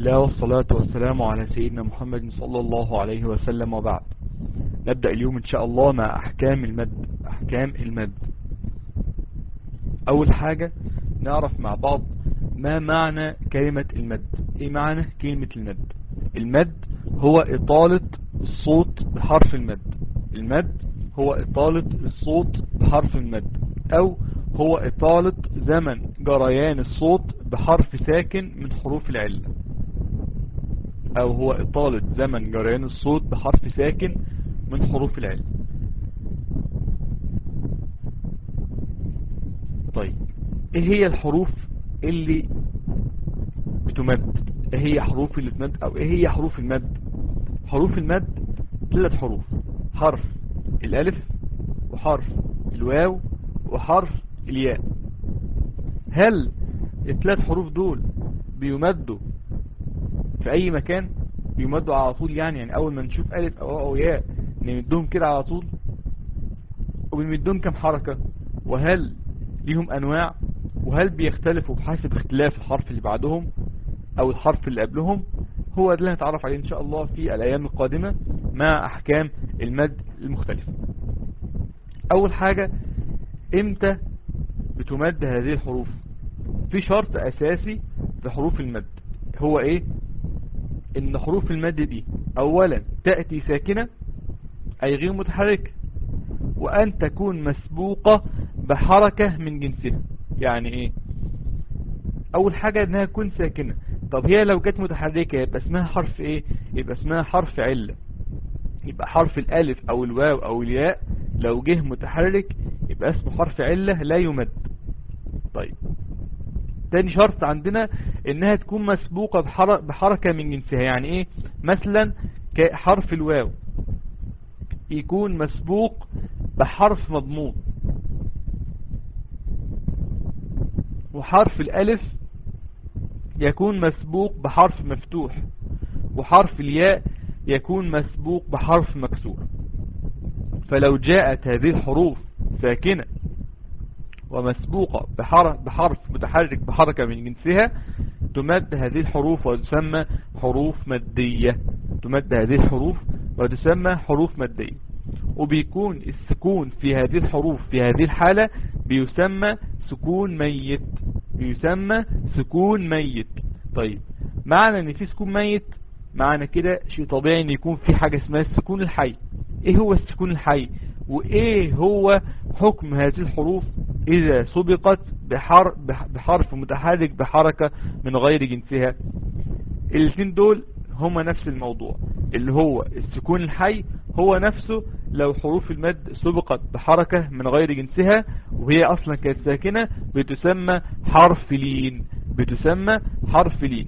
الله والصلاة والسلام على سيدنا محمد صلى الله عليه وسلم وبعد نبدأ اليوم ان شاء الله مع احكام المد احكام المد اول حاجة نعرف مع بعض ما معنى كلمة المد ايه معنى كلمة المد المد هو اطالة الصوت بحرف المد المد هو اطالة الصوت بحرف المد او هو اطالة زمن جريان الصوت بحرف ساكن من حروف العلة او هو اطالة زمن جريان الصوت بحرف ساكن من حروف العلة طيب ايه هي الحروف اللي بتمد ايه هي حروف اللي تمد او ايه هي حروف المد حروف المد ثلاث حروف حرف الالف وحرف الواو وحرف الياء هل الثلاث حروف دول بيمدوا في اي مكان بيمدوا على طول يعني يعني اول ما نشوف الف او او ياء نمدهم كده على طول وبنمدهم كم حركة وهل ليهم انواع وهل بيختلفوا بحسب اختلاف الحرف اللي بعدهم او الحرف اللي قبلهم هو ده اللي هنتعرف عليه ان شاء الله في الايام القادمة مع احكام المد المختلفة اول حاجة امتى بتمد هذه الحروف في شرط اساسي في حروف المد هو ايه ان حروف المد دي اولا تأتي ساكنة اي غير متحركة وان تكون مسبوقة بحركة من جنسها يعني ايه اول حاجة انها تكون ساكنة طب هي لو جت متحركة يبقى اسمها حرف ايه يبقى اسمها حرف علة يبقى حرف الالف او الواو او الياء لو جه متحرك يبقى اسمه حرف علة لا يمد طيب تاني شرط عندنا انها تكون مسبوقة بحركة من جنسها يعني ايه مثلا حرف الواو يكون مسبوق بحرف مضمون وحرف الالف يكون مسبوق بحرف مفتوح وحرف الياء يكون مسبوق بحرف مكسور فلو جاءت هذه الحروف ساكنة ومسبوقة بحرف متحرك بحركة من جنسها تمد هذه الحروف وتسمى حروف مادية تمد هذه الحروف وتسمى حروف مادية وبيكون السكون في هذه الحروف في هذه الحالة بيسمى سكون ميت بيسمى سكون ميت طيب معنى ان في سكون ميت معنى كده شيء طبيعي ان يكون في حاجة اسمها السكون الحي ايه هو السكون الحي وايه هو حكم هذه الحروف اذا سبقت بحر بحرف متحرك بحركة من غير جنسها الاثنين دول هما نفس الموضوع اللي هو السكون الحي هو نفسه لو حروف المد سبقت بحركة من غير جنسها وهي اصلا كانت ساكنة بتسمى حرف لين بتسمى حرف لين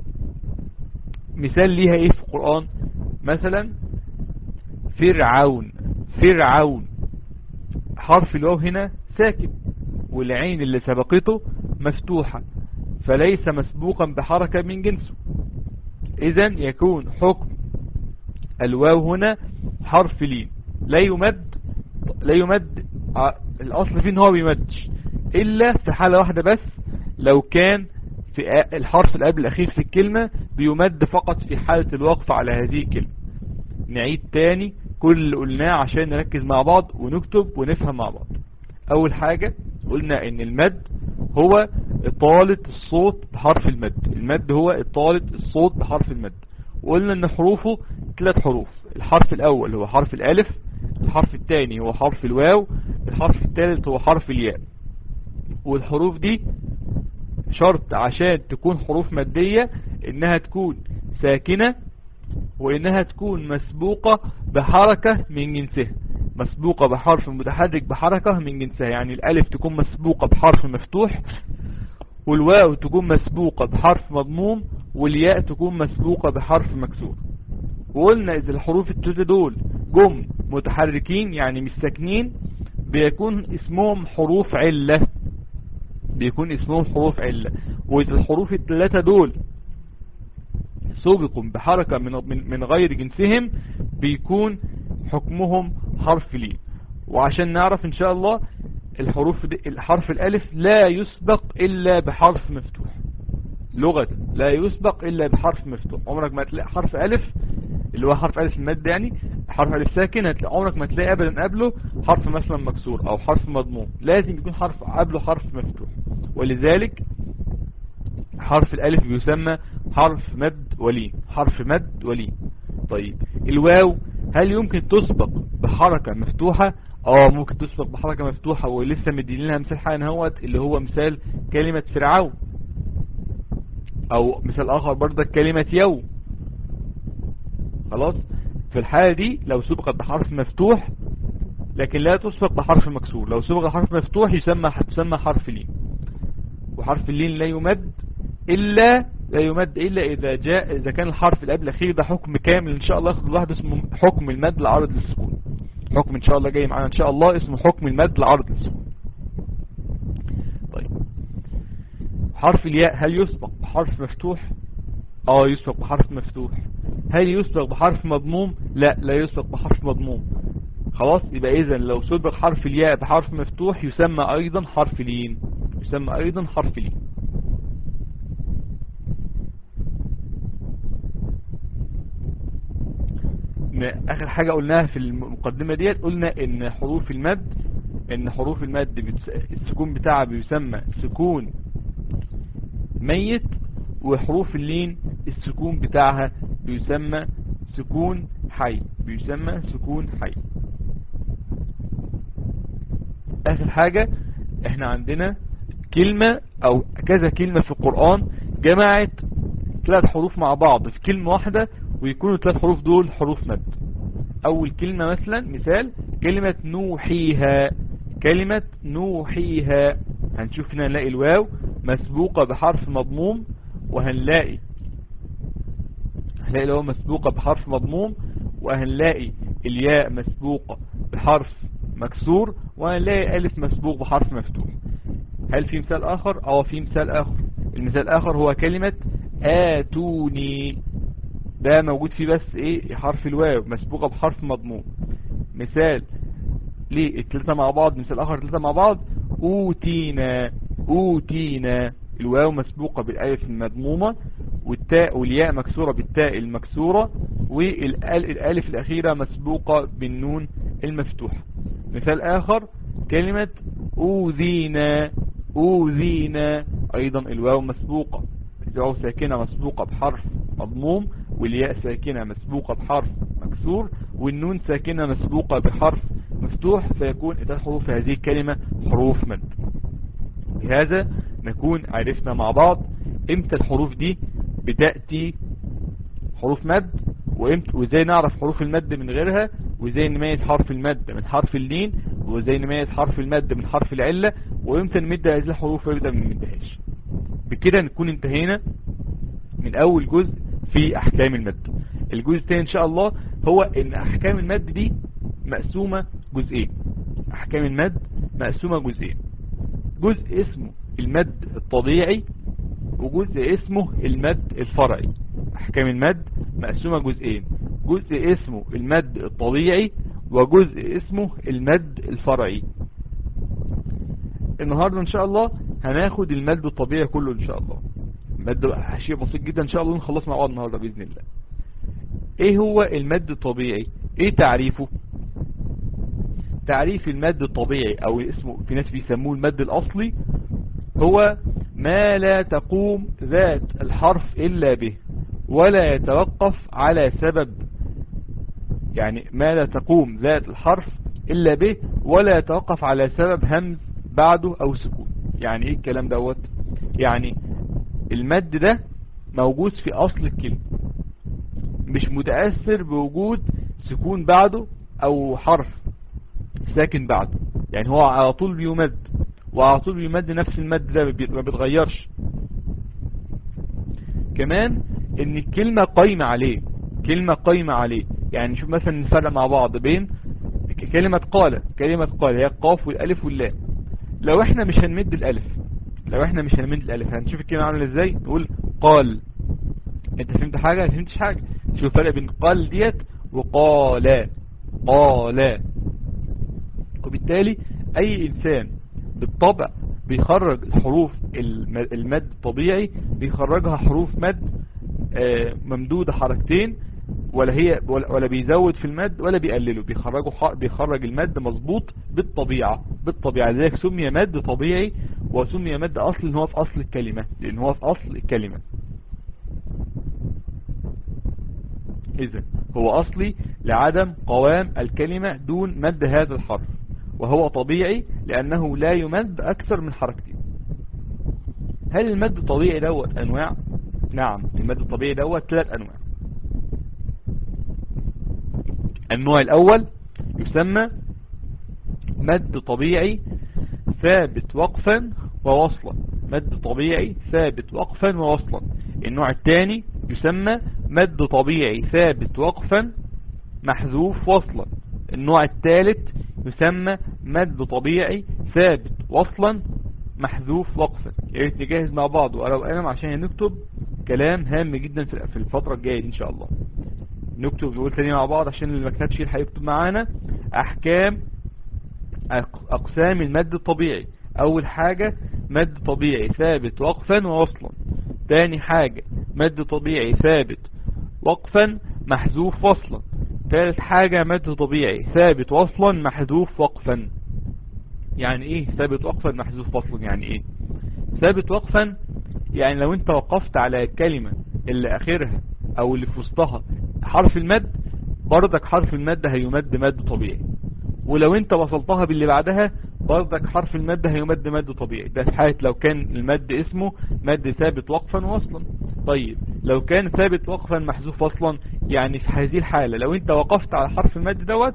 مثال ليها ايه في القرآن مثلا فرعون فرعون حرف الواو هنا ساكن والعين اللي سبقته مفتوحة فليس مسبوقا بحركة من جنسه اذا يكون حكم الواو هنا حرف لين لا يمد لا يمد الاصل فيه ان هو بيمدش الا في حالة واحدة بس لو كان في الحرف اللي قبل الاخير في الكلمة بيمد فقط في حالة الوقف على هذه الكلمة نعيد تاني كل اللي قلناه عشان نركز مع بعض ونكتب ونفهم مع بعض اول حاجة قلنا ان المد هو اطالة الصوت بحرف المد المد هو اطالة الصوت بحرف المد وقلنا ان حروفه ثلاث حروف الحرف الاول هو حرف الالف الحرف الثاني هو حرف الواو الحرف الثالث هو حرف الياء والحروف دي شرط عشان تكون حروف مادية انها تكون ساكنة وانها تكون مسبوقة بحركة من جنسها مسبوقة بحرف متحرك بحركة من جنسها يعني الالف تكون مسبوقة بحرف مفتوح والواو تكون مسبوقة بحرف مضموم والياء تكون مسبوقة بحرف مكسور وقلنا اذا الحروف الثلاثة دول جم متحركين يعني مش ساكنين بيكون اسمهم حروف علة بيكون اسمهم حروف علة واذا الحروف الثلاثة دول سبقوا بحركة من, من غير جنسهم بيكون حكمهم حرف لين وعشان نعرف ان شاء الله الحروف دي الحرف الالف لا يسبق الا بحرف مفتوح لغة لا يسبق الا بحرف مفتوح عمرك ما تلاقي حرف الف اللي هو حرف الف المد يعني حرف الف ساكن هتلاقي عمرك ما تلاقي ابدا قبله حرف مثلا مكسور او حرف مضموم لازم يكون حرف قبله حرف مفتوح ولذلك حرف الالف بيسمى حرف مد ولين حرف مد ولين طيب الواو هل يمكن تسبق بحركة مفتوحة اه ممكن تسبق بحركة مفتوحة ولسه مدين لها مثال حالا هوت اللي هو مثال كلمة فرعون او مثال اخر برضك كلمة يوم خلاص في الحالة دي لو سبقت بحرف مفتوح لكن لا تسبق بحرف مكسور لو سبق بحرف مفتوح يسمى تسمى حرف لين وحرف اللين لا يمد إلا لا يمد إلا إذا جاء إذا كان الحرف اللي قبل الأخير ده حكم كامل إن شاء الله ياخد لوحده اسمه حكم المد العرض للسكون حكم إن شاء الله جاي معانا إن شاء الله اسمه حكم المد العرض للسكون طيب حرف الياء هل يسبق بحرف مفتوح اه يسبق بحرف مفتوح هل يسبق بحرف مضموم لا لا يسبق بحرف مضموم خلاص يبقى اذا لو سبق حرف الياء بحرف مفتوح يسمى ايضا حرف لين يسمى ايضا حرف لين اخر حاجة قلناها في المقدمة ديت قلنا ان حروف المد ان حروف المد بتس... السكون بتاعها بيسمى سكون ميت وحروف اللين السكون بتاعها بيسمى سكون حي بيسمى سكون حي اخر حاجة احنا عندنا كلمة او كذا كلمة في القرآن جمعت ثلاث حروف مع بعض في كلمة واحدة ويكونوا الثلاث حروف دول حروف مد اول كلمة مثلا مثال كلمة نوحيها كلمة نوحيها هنشوف هنا نلاقي الواو مسبوقة بحرف مضموم وهنلاقي هنلاقي الواو مسبوقة بحرف مضموم وهنلاقي الياء مسبوقة بحرف مكسور وهنلاقي الف مسبوق بحرف مفتوح هل في مثال اخر اه في مثال اخر المثال الاخر هو كلمة اتوني ده موجود فيه بس ايه حرف الواو مسبوقة بحرف مضموم مثال ليه التلاتة مع بعض مثال اخر التلاتة مع بعض اوتينا اوتينا الواو مسبوقة بالالف المضمومة والتاء والياء مكسورة بالتاء المكسورة والالف الاخيرة مسبوقة بالنون المفتوحة مثال اخر كلمة اوذينا اوذينا ايضا الواو مسبوقة الواو ساكنة مسبوقة بحرف مضموم والياء ساكنة مسبوقة بحرف مكسور والنون ساكنة مسبوقة بحرف مفتوح فيكون ثلاث حروف هذه الكلمة حروف مد بهذا نكون عرفنا مع بعض امتى الحروف دي بتأتي حروف مد وامتى وازاي نعرف حروف المد من غيرها وازاي نميز حرف المد من حرف اللين وازاي نميز حرف المد من حرف العلة وامتى نمد هذه الحروف وامتى ما نمدهاش بكده نكون انتهينا من اول جزء في احكام المد الجزء الثاني ان شاء الله هو ان احكام المد دي مقسومة جزئين احكام المد مقسومة جزئين جزء اسمه المد الطبيعي وجزء اسمه المد الفرعي احكام المد مقسومة جزئين جزء اسمه المد الطبيعي وجزء اسمه المد الفرعي النهاردة ان شاء الله هناخد المد الطبيعي كله ان شاء الله مد شيء بسيط جدا ان شاء الله نخلص مع بعض النهاردة باذن الله ايه هو المد الطبيعي ايه تعريفه تعريف المد الطبيعي او اسمه في ناس بيسموه المد الاصلي هو ما لا تقوم ذات الحرف الا به ولا يتوقف على سبب يعني ما لا تقوم ذات الحرف الا به ولا يتوقف على سبب همز بعده او سكون يعني ايه الكلام دوت يعني المد ده موجود في اصل الكلمة مش متأثر بوجود سكون بعده او حرف ساكن بعده يعني هو على طول بيمد وعلى طول بيمد نفس المد ده ما بيتغيرش كمان ان الكلمة قايمة عليه كلمة قايمة عليه يعني نشوف مثلا نفرق مع بعض بين كلمة قال كلمة قال هي القاف والالف واللام لو احنا مش هنمد الالف لو احنا مش هنمد الالف هنشوف الكلمة عامله ازاي نقول قال انت فهمت حاجة ما فهمتش حاجة شوف الفرق بين قال ديت وقال قال وبالتالي اي انسان بالطبع بيخرج الحروف الم- المد الطبيعي بيخرجها حروف مد آه، ممدودة حركتين ولا هي ولا ولا بيزود في المد ولا بيقلله بيخرجه ح- بيخرج المد مظبوط بالطبيعة بالطبيعة لذلك سمي مد طبيعي وسمي مد اصل ان هو في اصل الكلمة لان هو في اصل الكلمة اذا هو اصلي لعدم قوام الكلمة دون مد هذا الحرف وهو طبيعي لانه لا يمد اكثر من حركتين هل المد الطبيعي دوت انواع نعم المد الطبيعي دوت ثلاث انواع النوع الاول يسمى مد طبيعي ثابت وقفا ووصلا مد طبيعي ثابت وقفا ووصلا النوع الثاني يسمى مد طبيعي ثابت وقفا محذوف وصلا النوع الثالث يسمى مد طبيعي ثابت وصلا محذوف وقفا يا ريت نجهز مع بعض وقلم وقلم عشان نكتب كلام هام جدا في في الفترة الجاية دي ان شاء الله نكتب نقول تاني مع بعض عشان اللي ما كتبش يلحق يكتب معانا احكام أق- اقسام المد الطبيعي اول حاجة مد طبيعي ثابت وقفا ووصلا تاني حاجة مد طبيعي ثابت وقفا محذوف وصلا ثالث حاجة مد طبيعي ثابت وصلا محذوف وقفا يعني ايه ثابت وقفا محذوف وصلا يعني ايه ثابت وقفا يعني لو انت وقفت على الكلمة اللي اخرها او اللي في وسطها حرف المد بردك حرف المد هيمد مد طبيعي ولو انت وصلتها باللي بعدها بردك حرف المد هيمد مد طبيعي ده في حالة لو كان المد اسمه مد ثابت وقفا وصلا طيب لو كان ثابت وقفا محذوف وصلا يعني في هذه الحالة لو انت وقفت على حرف المد دوت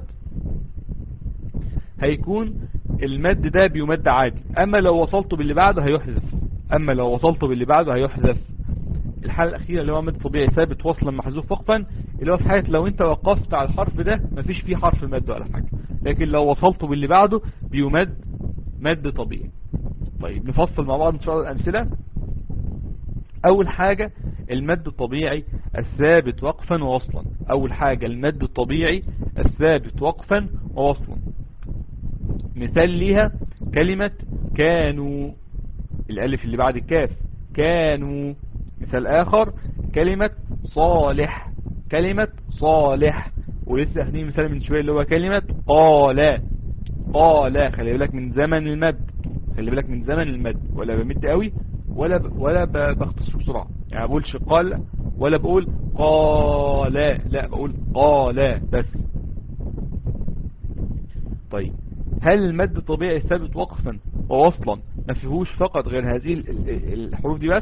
هيكون المد ده بيمد عادي اما لو وصلته باللي بعده هيحذف اما لو وصلته باللي بعده هيحذف الحالة الاخيرة اللي هو مد طبيعي ثابت وصلا محذوف وقفا اللي هو في حالة لو انت وقفت على الحرف ده مفيش فيه حرف المد ولا حاجة لكن لو وصلته باللي بعده بيمد مد طبيعي طيب نفصل مع بعض ان شاء الله الامثلة اول حاجة المد الطبيعي الثابت وقفا ووصلا اول حاجة المد الطبيعي الثابت وقفا ووصلا مثال ليها كلمة كانوا الالف اللي بعد الكاف كانوا مثال اخر كلمة صالح كلمة صالح ولسه اخدين مثال من شوية اللي هو كلمة قال قال خلي بالك من زمن المد خلي بالك من زمن المد ولا بمد قوي ولا ب... ولا ب... بختصر بسرعة يعني ما بقولش قال ولا بقول قال لا بقول قال بس طيب هل المد الطبيعي ثابت وقفا ووصلا ما فيهوش فقط غير هذه ال- ال- الحروف دي بس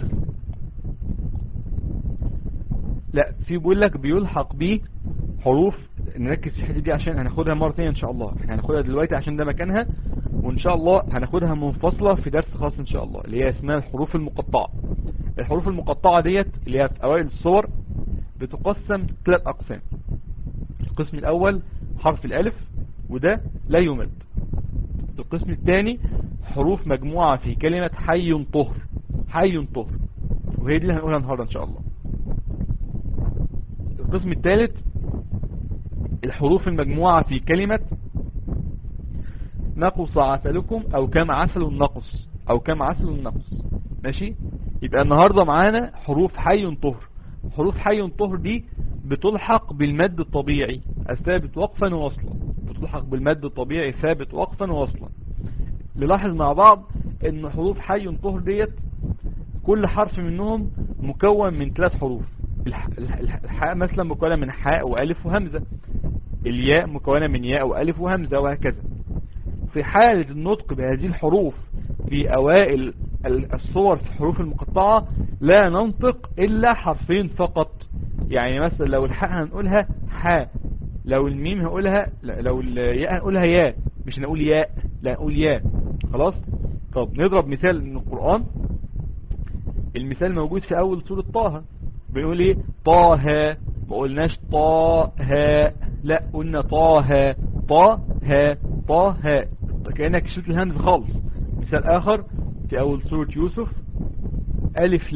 لا في بيقول لك بيلحق بيه حروف نركز في الحته دي عشان هناخدها مرة تانية ان شاء الله احنا هناخدها دلوقتي عشان ده مكانها وان شاء الله هناخدها منفصلة في درس خاص ان شاء الله اللي هي اسمها الحروف المقطعة الحروف المقطعة ديت اللي هي في اوائل الصور بتقسم ثلاث اقسام القسم الاول حرف الالف وده لا يمد القسم الثاني حروف مجموعة في كلمة حي طهر حي طهر وهي دي اللي هنقولها النهاردة ان شاء الله القسم الثالث الحروف المجموعة في كلمة نقص عسلكم او كم عسل النقص او كم عسل النقص ماشي يبقى النهاردة معانا حروف حي طهر حروف حي طهر دي بتلحق بالمد الطبيعي الثابت وقفا ووصلا بتلحق بالمد الطبيعي ثابت وقفا ووصلا نلاحظ مع بعض ان حروف حي طهر ديت كل حرف منهم مكون من ثلاث حروف الح- الح- الحاء مثلا مكونة من حاء وألف وهمزة الياء مكونة من ياء وألف وهمزة وهكذا في حالة النطق بهذه الحروف في أوائل ال- الصور في الحروف المقطعة لا ننطق إلا حرفين فقط يعني مثلا لو الحاء هنقولها حاء لو الميم هنقولها لا، لو الياء هنقولها ياء مش هنقول ياء لا نقول ياء خلاص طب نضرب مثال من القرآن المثال موجود في اول سورة طه بنقول ايه طه ما قلناش طه لا قلنا طه طه طه كأنك شلت الهمز خالص مثال اخر في اول سورة يوسف الف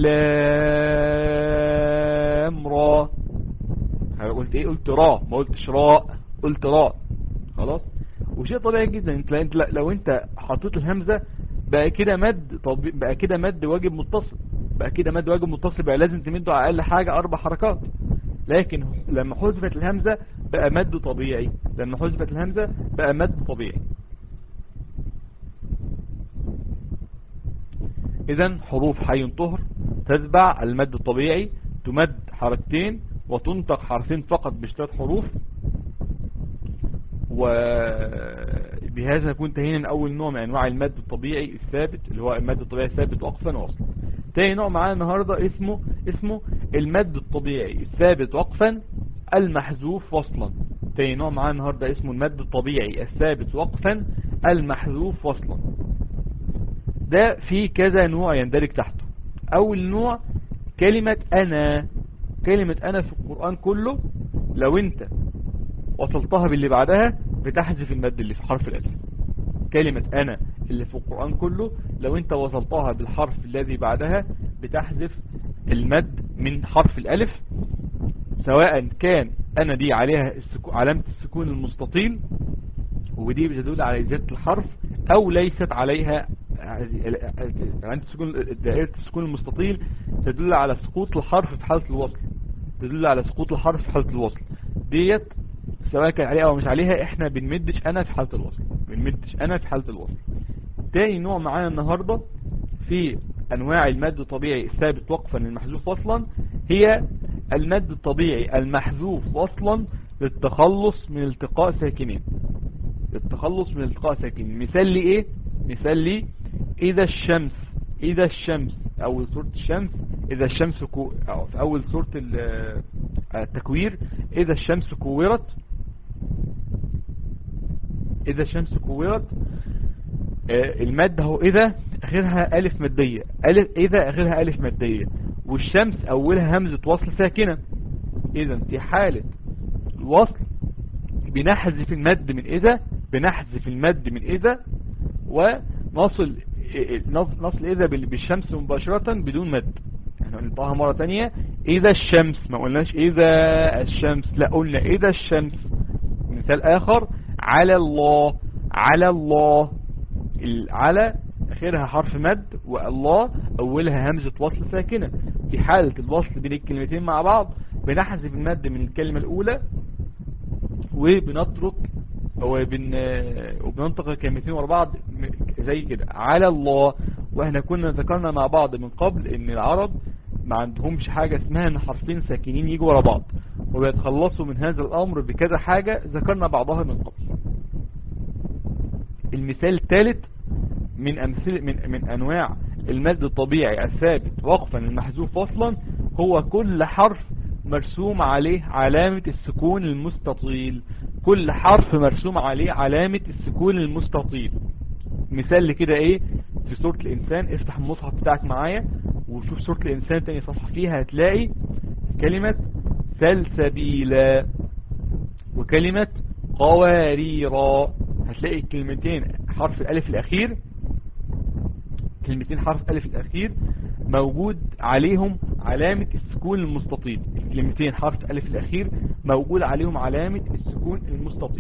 لام را قلت ايه قلت را ما قلتش راء قلت راء خلاص وشيء طبيعي جدا انت انت لو انت حطيت الهمزة بقى كده مد طب بقى كده مد واجب متصل بقى كده مد واجب متصل بقى لازم تمده على اقل حاجة اربع حركات لكن لما حذفت الهمزة بقى مد طبيعي لما حذفت الهمزة بقى مد طبيعي اذا حروف حي طهر تتبع المد الطبيعي تمد حركتين وتنطق حرفين فقط باشتات حروف وبهذا نكون انتهينا من اول نوع من انواع المد الطبيعي الثابت اللي هو المد الطبيعي الثابت وقفا واصلا تاني نوع معانا النهاردة اسمه اسمه المد الطبيعي الثابت وقفا المحذوف وصلا تاني نوع معانا النهاردة اسمه المد الطبيعي الثابت وقفا المحذوف وصلا ده في كذا نوع يندرج تحته اول نوع كلمة انا كلمة انا في القرآن كله لو انت وصلتها باللي بعدها بتحذف المد اللي في حرف الالف كلمة انا اللي في القرآن كله لو انت وصلتها بالحرف الذي بعدها بتحذف المد من حرف الالف سواء كان انا دي عليها السكو علامة السكون المستطيل ودي بتدل على زيادة الحرف او ليست عليها علامة السكون دائرة السكون المستطيل تدل على سقوط الحرف في حالة الوصل تدل على سقوط الحرف في حالة الوصل ديت سواء كان عليها او مش عليها احنا بنمدش انا في حالة الوصل بنمدش انا في حالة الوصل تاني نوع معانا النهاردة في انواع المد الطبيعي الثابت وقفا المحذوف وصلا هي المد الطبيعي المحذوف وصلا للتخلص من التقاء ساكنين للتخلص من التقاء ساكنين مثال لي ايه مثال لي اذا الشمس اذا الشمس اول سورة الشمس اذا الشمس كو أو في اول سورة التكوير اذا الشمس كورت اذا الشمس كورت المادة هو اذا اخرها الف مادية الف اذا اخرها الف مادية والشمس اولها همزة وصل ساكنة اذا في حالة الوصل بنحذف المد من اذا بنحذف المد من اذا ونصل نصل اذا بالشمس مباشرة بدون مد احنا نطقها مرة تانية اذا الشمس ما قلناش اذا الشمس لا قلنا اذا الشمس مثال اخر على الله على الله على اخرها حرف مد والله اولها همزة وصل ساكنة في حالة الوصل بين الكلمتين مع بعض بنحذف المد من الكلمة الاولى وبنترك وبن وبننطق الكلمتين ورا بعض زي كده على الله واحنا كنا ذكرنا مع بعض من قبل ان العرب ما عندهمش حاجة اسمها ان حرفين ساكنين يجوا ورا بعض وبيتخلصوا من هذا الامر بكذا حاجة ذكرنا بعضها من قبل المثال الثالث من امثله من من انواع المد الطبيعي الثابت وقفا المحذوف وصلا هو كل حرف مرسوم عليه علامة السكون المستطيل كل حرف مرسوم عليه علامة السكون المستطيل مثال لكده ايه في سورة الانسان افتح المصحف بتاعك معايا وشوف سورة الانسان تاني صفحة فيها هتلاقي كلمة سلسبيلا وكلمة قواريرا هتلاقي الكلمتين حرف الالف الاخير كلمتين حرف الف الاخير موجود عليهم علامة السكون المستطيل الكلمتين حرف الف الاخير موجود عليهم علامة السكون المستطيل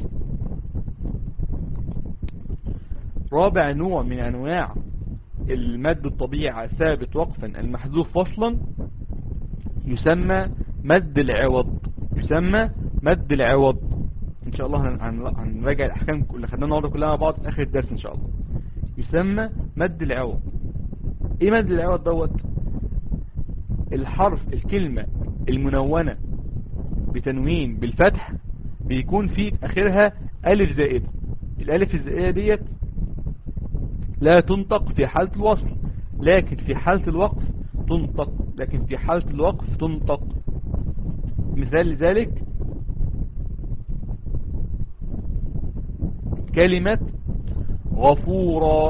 رابع نوع من انواع المد الطبيعي ثابت وقفا المحذوف فصلا يسمى مد العوض يسمى مد العوض ان شاء الله هنراجع الاحكام اللي خدناها النهارده كلها مع بعض في اخر الدرس ان شاء الله يسمى مد العوض ايه مد العوض دوت الحرف الكلمة المنونة بتنوين بالفتح بيكون في اخرها الف زائدة الالف الزائدة ديت لا تنطق في حالة الوصل لكن في حالة الوقف تنطق لكن في حالة الوقف تنطق مثال لذلك كلمة غفورا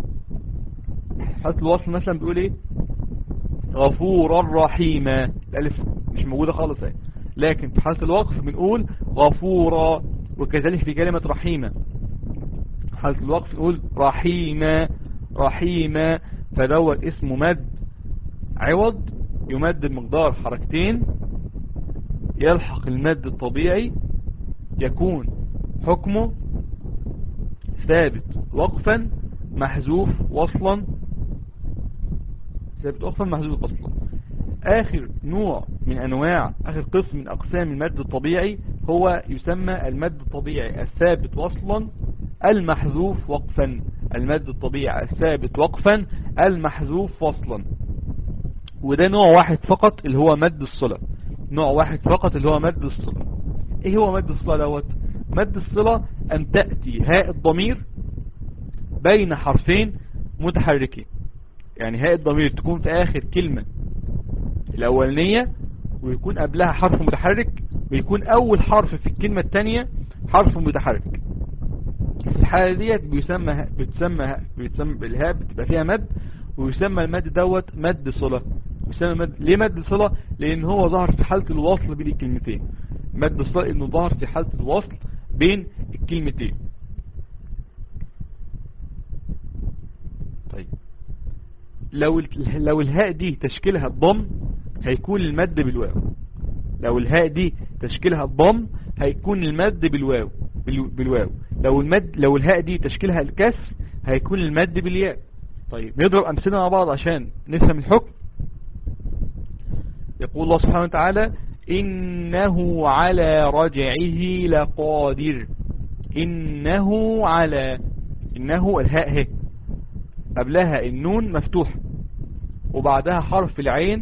حالة الوصل مثلا بيقول ايه غفورا رحيما الالف مش موجودة خالص اهي لكن في حالة الوقف بنقول غفورا وكذلك في كلمة رحيمة حالة الوقف نقول رحيمة رحيمة فدوت اسمه مد عوض يمد بمقدار حركتين يلحق المد الطبيعي يكون حكمه ثابت وقفا محذوف وصلا ثابت وصلا محذوف اصلا اخر نوع من انواع اخر قسم من اقسام المد الطبيعي هو يسمى المد الطبيعي الثابت وصلا المحذوف وقفا المد الطبيعي الثابت وقفا المحذوف وصلا وده نوع واحد فقط اللي هو مد الصلة نوع واحد فقط اللي هو مد الصلة ايه هو مد الصلة دوت مد الصلة ان تأتي هاء الضمير بين حرفين متحركين يعني هاء الضمير تكون في اخر كلمة الاولانية ويكون قبلها حرف متحرك ويكون اول حرف في الكلمة الثانية حرف متحرك في الحالة ديت بيسمى بتسمى بتسمى بالهاء بتبقى فيها مد ويسمى المد دوت مد صلة يسمى مد ليه مد صلة لان هو ظهر في حالة الوصل بين الكلمتين مد صلة انه ظهر في حالة الوصل بين الكلمتين طيب لو لو الهاء دي تشكيلها الضم هيكون المد بالواو لو الهاء دي تشكيلها الضم هيكون المد بالواو بالواو لو المد لو الهاء دي تشكيلها الكسر هيكون المد بالياء طيب نضرب امثله مع بعض عشان نفهم الحكم يقول الله سبحانه وتعالى إنه على رجعه لقادر إنه على إنه الهاء هي قبلها النون مفتوح وبعدها حرف العين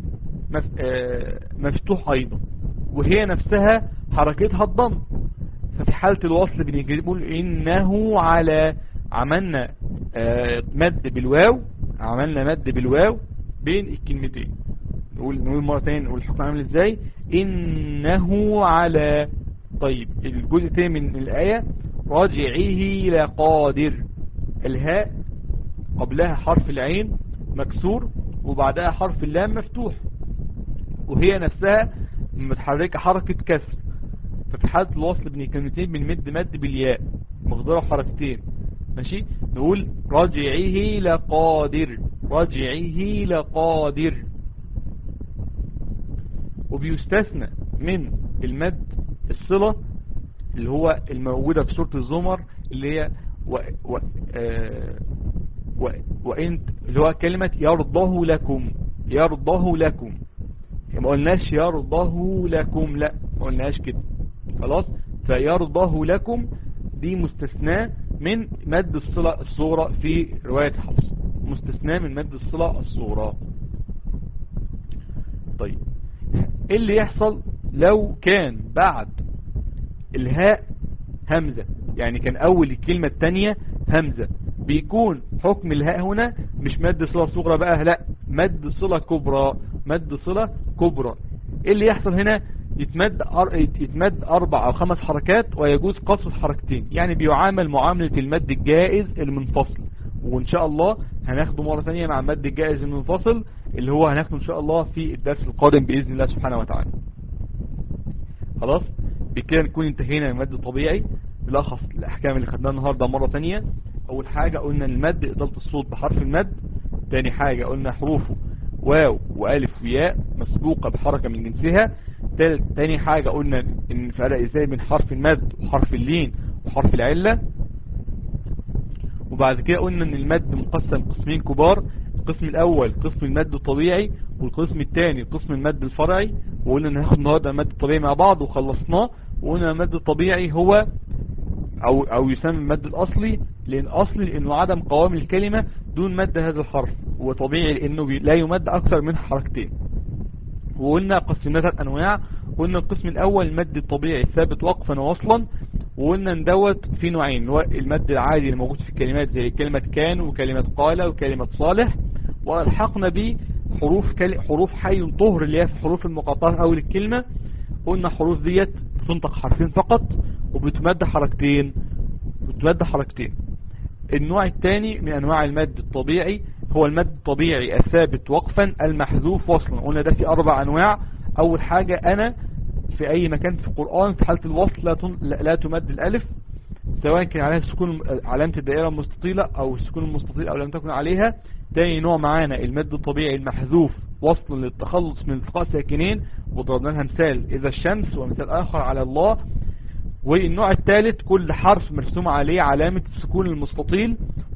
مفتوح أيضا وهي نفسها حركتها الضم ففي حالة الوصل بنيجي نقول إنه على عملنا مد بالواو عملنا مد بالواو بين الكلمتين نقول نقول مرة تانية نقول الحكم عامل ازاي إنه على طيب الجزء الثاني من الآية راجعيه لقادر الهاء قبلها حرف العين مكسور وبعدها حرف اللام مفتوح وهي نفسها متحركة حركة كسر ففي حالة الوصل بين الكلمتين بنمد مد بالياء مقدره حركتين ماشي نقول راجعيه لقادر راجعيه لقادر وبيستثنى من المد الصلة اللي هو الموجودة في سورة الزمر اللي هي و و آه و وانت اللي هو كلمة يرضاه لكم يرضاه لكم ما قلناش يرضاه لكم لا ما قلناش كده خلاص فيرضاه لكم دي مستثناء من مد الصلة الصورة في رواية حفص مستثناء من مد الصلة الصورة طيب ايه اللي يحصل لو كان بعد الهاء همزة يعني كان اول الكلمة التانية همزة بيكون حكم الهاء هنا مش مد صلة صغرى بقى لا مد صلة كبرى مد صلة كبرى ايه اللي يحصل هنا يتمد أر... يتمد اربع او خمس حركات ويجوز قصر حركتين يعني بيعامل معاملة المد الجائز المنفصل وان شاء الله هناخده مرة ثانية مع المد الجائز المنفصل اللي هو هناخده ان شاء الله في الدرس القادم بإذن الله سبحانه وتعالى خلاص بكده نكون انتهينا من المد الطبيعي نلخص الاحكام اللي خدناها النهاردة مرة ثانية اول حاجة قلنا المد اضافة الصوت بحرف المد تاني حاجة قلنا حروفه واو والف وياء مسبوقة بحركة من جنسها تالت تاني حاجة قلنا ان فرق ازاي بين حرف المد وحرف اللين وحرف العلة وبعد كده قلنا ان المد مقسم قسمين كبار القسم الاول قسم المد الطبيعي والقسم الثاني قسم المد الفرعي وقلنا ان هناخد النهارده المد الطبيعي مع بعض وخلصناه وقلنا المد الطبيعي هو او او يسمى المد الاصلي لان اصلي لانه عدم قوام الكلمة دون مد هذا الحرف وطبيعي لانه لا يمد اكثر من حركتين وقلنا قسمنا ثلاث انواع قلنا القسم الاول المد الطبيعي ثابت وقفا ووصلا وقلنا ان دوت في نوعين اللي هو المد العادي اللي موجود في الكلمات زي كلمة كان وكلمة قال وكلمة صالح والحقنا به حروف كل... حروف حي طهر اللي هي في حروف المقاطعة اول الكلمة قلنا حروف ديت بتنطق حرفين فقط وبتمد حركتين بتمد حركتين النوع الثاني من انواع المد الطبيعي هو المد الطبيعي الثابت وقفا المحذوف وصلا قلنا ده في اربع انواع اول حاجة انا في اي مكان في القرآن في حالة الوصل لا, تن... لا تمد الالف سواء كان عليها سكون علامة الدائرة المستطيلة او السكون المستطيل او لم تكن عليها تاني نوع معانا المد الطبيعي المحذوف وصل للتخلص من التقاء ساكنين وضربنا لها مثال اذا الشمس ومثال اخر على الله والنوع الثالث كل حرف مرسوم عليه علامة السكون المستطيل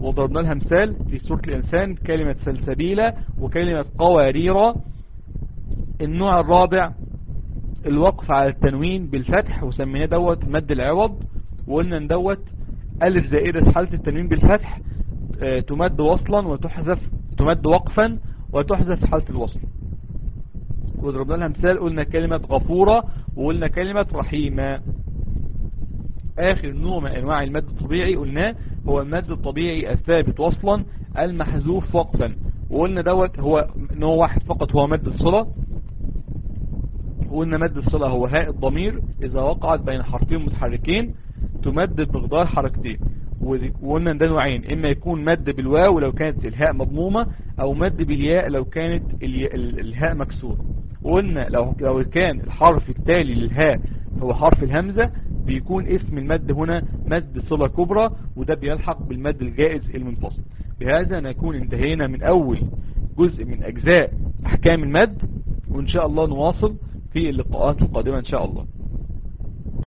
وضربنا لها مثال في سورة الإنسان كلمة سلسبيلة وكلمة قوارير النوع الرابع الوقف على التنوين بالفتح وسميناه دوت مد العوض وقلنا ان دوت ألف زائدة حالة التنوين بالفتح اه تمد وصلا وتحذف تمد وقفا وتحذف حالة الوصل وضربنا لها مثال قلنا كلمة غفورة وقلنا كلمة رحيمة آخر نوع من أنواع المد الطبيعي قلناه هو المد الطبيعي الثابت وصلا المحذوف وقفا وقلنا دوت هو نوع واحد فقط هو مد الصلة وقلنا مد الصلة هو هاء الضمير إذا وقعت بين حرفين متحركين تمد بمقدار حركتين وقلنا ده نوعين إما يكون مد بالواو لو كانت الهاء مضمومة أو مد بالياء لو كانت الهاء مكسورة وقلنا لو, لو كان الحرف التالي للهاء هو حرف الهمزة بيكون اسم المد هنا مد صلة كبرى وده بيلحق بالمد الجائز المنفصل بهذا نكون انتهينا من أول جزء من أجزاء أحكام المد وإن شاء الله نواصل في اللقاءات القادمة إن شاء الله